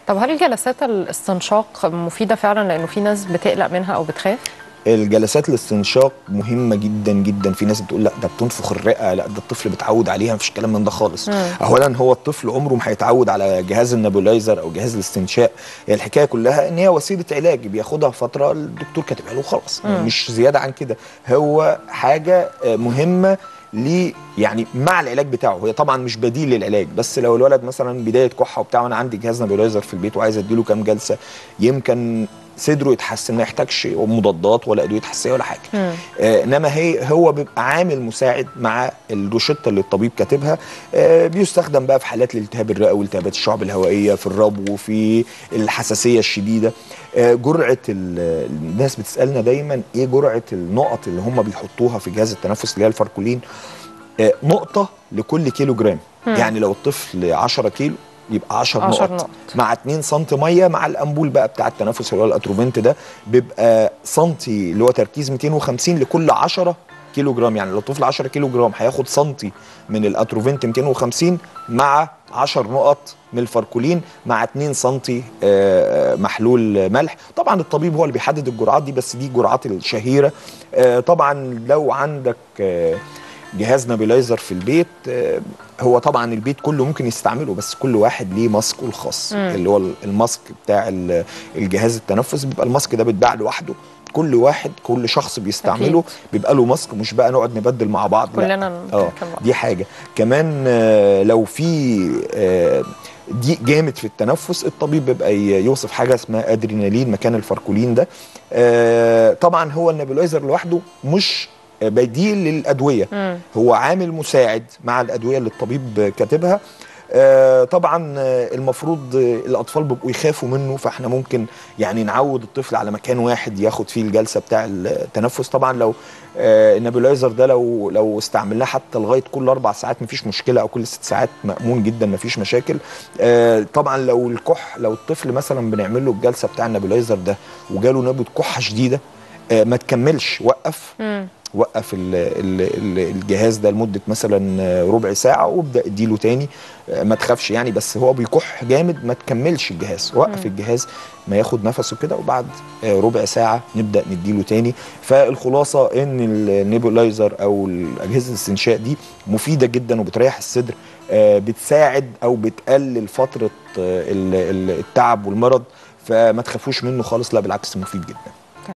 طب هل جلسات الاستنشاق مفيده فعلا لانه في ناس بتقلق منها او بتخاف الجلسات الاستنشاق مهمه جدا جدا في ناس بتقول لا ده بتنفخ الرئه لا ده الطفل بيتعود عليها مفيش كلام من ده خالص مم. اولا هو الطفل عمره ما هيتعود على جهاز النابولايزر او جهاز الاستنشاق هي الحكايه كلها ان هي وسيله علاج بياخدها فتره الدكتور كاتبها له خلاص مم. مش زياده عن كده هو حاجه آه، مهمه ليه يعني مع العلاج بتاعه هي طبعا مش بديل للعلاج بس لو الولد مثلا بدايه كحه وبتاع وانا عندي جهاز نابولايزر في البيت وعايز اديله كام جلسه يمكن صدره يتحسن ما يحتاجش مضادات ولا ادويه حساسيه ولا حاجه مم. آه، انما هي هو بيبقى عامل مساعد مع الروشته اللي الطبيب كاتبها آه، بيستخدم بقى في حالات الالتهاب الرئوي والتهابات الشعب الهوائيه في الربو في الحساسيه الشديده آه، جرعه ال- الناس بتسالنا دايما ايه جرعه النقط اللي هم بيحطوها في جهاز التنفس اللي هي الفاركولين آه، نقطه لكل كيلو جرام مم. يعني لو الطفل 10 كيلو يبقى 10 10 نقط نقط. مع 2 سم ميه مع الامبول بقى بتاع التنفس اللي هو الاتروفنت ده بيبقى سنتي اللي هو تركيز 250 لكل 10 كيلو جرام يعني لو الطفل 10 كيلو جرام هياخد سنتي من الاتروفنت 250 مع 10 نقط من الفاركولين مع 2 سنتي آه، محلول ملح طبعا الطبيب هو اللي بيحدد الجرعات دي بس دي الجرعات الشهيره آه، طبعا لو عندك آه، جهاز نابيلايزر في البيت آه، هو طبعا البيت كله ممكن يستعمله بس كل واحد ليه ماسكه الخاص مم. اللي هو الماسك بتاع ال- الجهاز التنفس بيبقى الماسك ده بيتباع لوحده كل واحد كل شخص بيستعمله أكيد. بيبقى له ماسك مش بقى نقعد نبدل مع بعض لا. كلنا اه نركب بعض. دي حاجه كمان آه، لو في آه، ضيق جامد في التنفس الطبيب بيبقى ي- يوصف حاجه اسمها ادرينالين مكان الفاركولين ده آه، طبعا هو النابلايزر لوحده مش بديل للادويه مم. هو عامل مساعد مع الادويه اللي الطبيب كاتبها آه، طبعا آه، المفروض آه، الاطفال بيبقوا يخافوا منه فاحنا ممكن يعني نعود الطفل على مكان واحد ياخد فيه الجلسه بتاع التنفس طبعا لو آه، النابلايزر ده لو لو استعملناه حتى لغايه كل اربع ساعات مفيش مشكله او كل ست ساعات مامون جدا مفيش مشاكل آه، طبعا لو الكح لو الطفل مثلا بنعمل له الجلسه بتاع النابلايزر ده وجاله نوبه كحه شديده آه، ما تكملش وقف مم. وقف ال ال ال الجهاز ده لمده مثلا ربع ساعه وابدا اديله تاني آه، ما تخافش يعني بس هو بيكح جامد ما تكملش الجهاز وقف مم. الجهاز ما ياخد نفسه كده وبعد آه، ربع ساعه نبدا نديله تاني فالخلاصه ان النيبولايزر او اجهزه الاستنشاق دي مفيده جدا وبتريح الصدر آه، بتساعد او بتقلل فتره آه، ال- ال- التعب والمرض فما تخافوش منه خالص لا بالعكس مفيد جدا